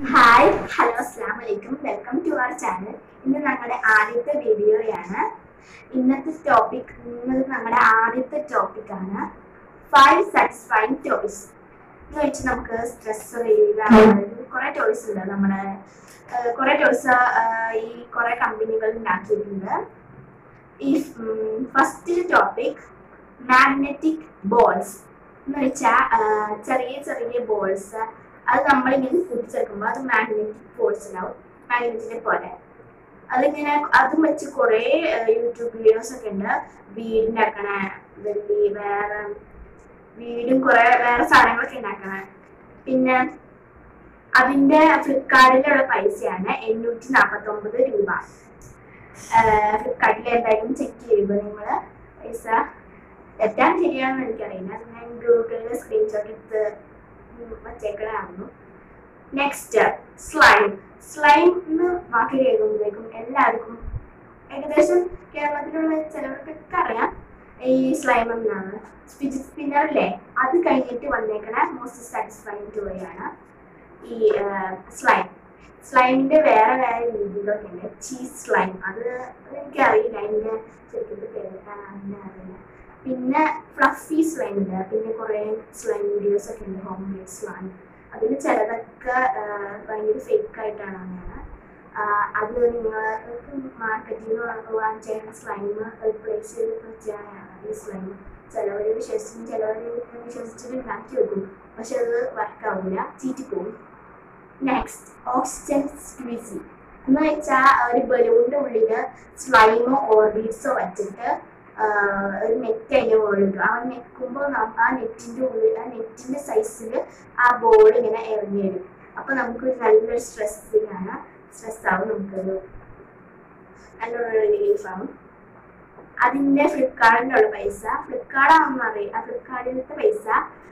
hi hello അസ്സാം വലൈക്കും welcome to our channel ഇന്ന് ഞങ്ങളുടെ ആദ്യത്തെ വീഡിയോയാണ് ഇന്നത്തെ ടോപ്പിക് ഇന്ന് നമ്മുടെ ആദ്യത്തെ ടോപ്പിക്കാണ് ഫൈവ് സാറ്റിസ്ഫൈങ് ടോയ്സ് എന്ന് വെച്ച് നമുക്ക് സ്ട്രെസ് റിലീവ് ആവാനായിട്ട് കുറേ ടോയ്സ് ഉണ്ട് നമ്മുടെ കുറേ ടോയ്സ് ഈ കുറേ കമ്പനികൾ ഉണ്ടാക്കിയിട്ടുണ്ട് ഈ ഫസ്റ്റ് ടോപ്പിക് മാഗ്നറ്റിക് ബോൾസ് എന്ന് വെച്ചാൽ ചെറിയ ചെറിയ ബോൾസ് അത് നമ്മളിങ്ങനെ കൂട്ടിച്ചേർക്കുമ്പോൾ അത് മാഗ്നറ്റിക് ഫോഴ്സ് ഉണ്ടാവും മാഗ്നറ്റിനെ പോലെ അതിങ്ങനെ അതും വെച്ച് കുറേ യൂട്യൂബ് വീഡിയോസ് ഒക്കെ ഉണ്ട് വീടുണ്ടാക്കണ വെള്ളി വേറെ വീടും കുറെ വേറെ സാധനങ്ങളൊക്കെ ഉണ്ടാക്കണ പിന്നെ അതിന്റെ ഫ്ലിപ്കാർട്ടിലുള്ള പൈസയാണ് എണ്ണൂറ്റി നാൽപ്പത്തി ഒമ്പത് രൂപ ഫ്ലിപ്കാർട്ടിൽ എന്തായാലും ചെക്ക് ചെയ്യുമ്പോൾ നിങ്ങൾ പൈസ തെറ്റാൻ ശരിയാണെന്ന് എനിക്കറിയില്ല അത് ഞാൻ ഗൂഗിളിൽ സ്ക്രീൻഷോട്ട് എടുത്ത് വച്ചേക്കണായിരുന്നു നെക്സ്റ്റ് സ്ലൈം സ്ലൈം എന്ന് വാക്ക് കേൾക്കുമ്പോഴേക്കും എല്ലാവർക്കും ഏകദേശം കേരളത്തിലുള്ള ചിലവർക്കൊക്കെ അറിയാം ഈ സ്ലൈം എന്നാണ് ഫിജിറ്റ് സ്പിന്നർ അല്ലേ അത് കഴിഞ്ഞിട്ട് വന്നേക്കണ മോസ്റ്റ് സാറ്റിസ്ഫൈങ് ടോയാണ് ഈ സ്ലൈം സ്ലൈമിന്റെ വേറെ വേറെ രീതികളൊക്കെ ഉണ്ട് ചീസ് സ്ലൈം അത് എനിക്കറിയില്ല അതിന്റെ ശരിക്കും പേര് അതിനെ അറിയില്ല പിന്നെ ഫ്ലഫി സ്ലൈം ഉണ്ട് പിന്നെ കുറേ സ്ലൈം വീഡിയോസ് ഒക്കെ ഉണ്ട് ഹോം മെയ്ഡ് സ്ലൈം അതിൽ ചിലതൊക്കെ ഭയങ്കര ഫേക്ക് ആയിട്ടാണ് അങ്ങനെ അത് നിങ്ങൾക്ക് മാർക്കറ്റിൽ നിന്ന് വാങ്ങിച്ച സ്ലൈം റീപ്ലേസ് ചെയ്ത് വെച്ചാണ് ഈ സ്ലൈം ചിലവർ വിശ്വസിച്ചും ചിലവർ വിശ്വസിച്ചിട്ട് ഉണ്ടാക്കി വെക്കും പക്ഷെ അത് വർക്കാവില്ല ചീറ്റിപ്പോവും നെക്സ്റ്റ് ഓക്സിജൻ സ്ക്വീസി എന്ന് വെച്ചാൽ ഒരു ബലൂണിന്റെ ഉള്ളിൽ സ്ലൈമോ ഓർബിറ്റ്സോ വെച്ചിട്ട് ഒരു നെറ്റ് അതിൻ്റെ മുകളിൽ ആ നെക്കുമ്പോൾ ആ നെറ്റിന്റെ ഉള്ളിൽ ആ നെറ്റിന്റെ സൈസിൽ ആ ബോൾ ഇങ്ങനെ ഇറങ്ങി വരും അപ്പൊ നമുക്ക് നല്ലൊരു സ്ട്രെസ്സിങ് ആണ് സ്ട്രെസ് ആവും നമുക്കൊരു നല്ലൊരു റിലീഫ് ആവും അതിന്റെ ഫ്ലിപ്കാർട്ടിലുള്ള പൈസ ഫ്ലിപ്കാർട്ട് ആണെന്ന് അറിയാം ആ ഫ്ലിപ്കാർട്ടിലത്തെ പൈസ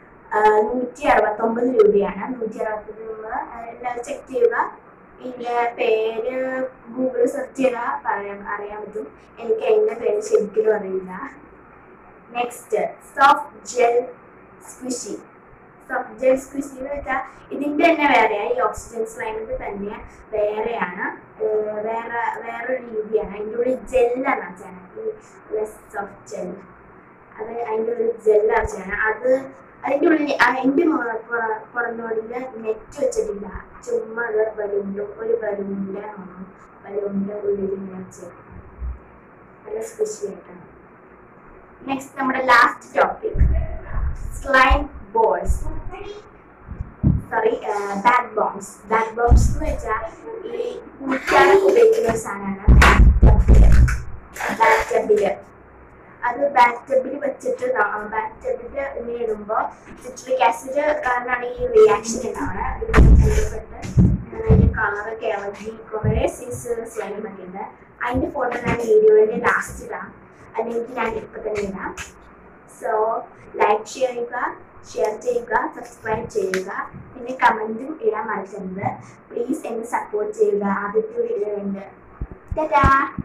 നൂറ്റി അറുപത്തൊമ്പത് രൂപയാണ് നൂറ്റി അറുപത്തൊമ്പത് രൂപ എല്ലാവരും ചെക്ക് ചെയ്യുക ഇതിന്റെ പേര് ഗൂഗിൾ സെർച്ച് ചെയ്താൽ പറയാൻ അറിയാൻ പറ്റും എനിക്ക് അതിന്റെ പേര് ശരിക്കും അറിയില്ല next soft gel squishy soft gel squishy എന്ന് വെച്ചാൽ ഇതിന്റെ തന്നെ വേറെയാണ് ഈ ഓക്സിജൻ സ്ലൈമിന്റെ തന്നെ വേറെയാണ് വേറെ വേറൊരു രീതിയാണ് അതിൻ്റെ ഉള്ളിൽ ജെല്ലാണ് വെച്ചാണ് ഈ സോഫ്റ്റ് ജെൽ അത് അതിൻ്റെ ഉള്ളിൽ ജെല്ലാണ് വെച്ചാണ് അത് അതിൻ്റെ ഉള്ളിൽ അതിൻ്റെ പുറന്നോടിൽ നെറ്റ് വെച്ചിട്ടില്ല ചുമ്മാ അത് ബലൂണിൻ്റെ ഒരു ബലൂണിൻ്റെ ബലൂണിൻ്റെ ഉള്ളിൽ ഇങ്ങനെ വെച്ചേക്കും നല്ല സ്പെഷ്യൽ ആയിട്ടാണ് നെക്സ്റ്റ് നമ്മുടെ last topic slime balls sorry bath bombs bath bombs എന്ന് വെച്ചാൽ ഈ കുളിക്കാനൊക്കെ ഉപയോഗിക്കുന്ന ഒരു സാധനമാണ് ബാറ്റ് ടബില് അത് ബാറ്റബിൽ വെച്ചിട്ട് ബാറ്റബിൽ ഇങ്ങനെ ഇടുമ്പോൾ സിട്രിക് ആസിഡ് കാരണമാണ് ഈ റിയാക്ഷൻ ഉണ്ടാവുന്നത് ബന്ധപ്പെട്ട് അതിന്റെ കളറൊക്കെ ഇളകി കുറേ സീസ് സ്ലൈം ഒക്കെ ഉണ്ട് അതിന്റെ ഫോട്ടോ ഞാൻ വീഡിയോയുടെ ലാസ്റ്റ് ഇടാം അല്ലെങ്കിൽ ഞാൻ ഇപ്പൊ തന്നെ ഇടാം സോ ലൈക്ക് ചെയ്യുക ഷെയർ ചെയ്യുക സബ്സ്ക്രൈബ് ചെയ്യുക പിന്നെ കമന്റും ഇടാൻ മറക്കരുത് പ്ലീസ് എന്നെ സപ്പോർട്ട് ചെയ്യുക ആദ്യത്തെ വീഡിയോ ഉണ്ട് ടാറ്റാ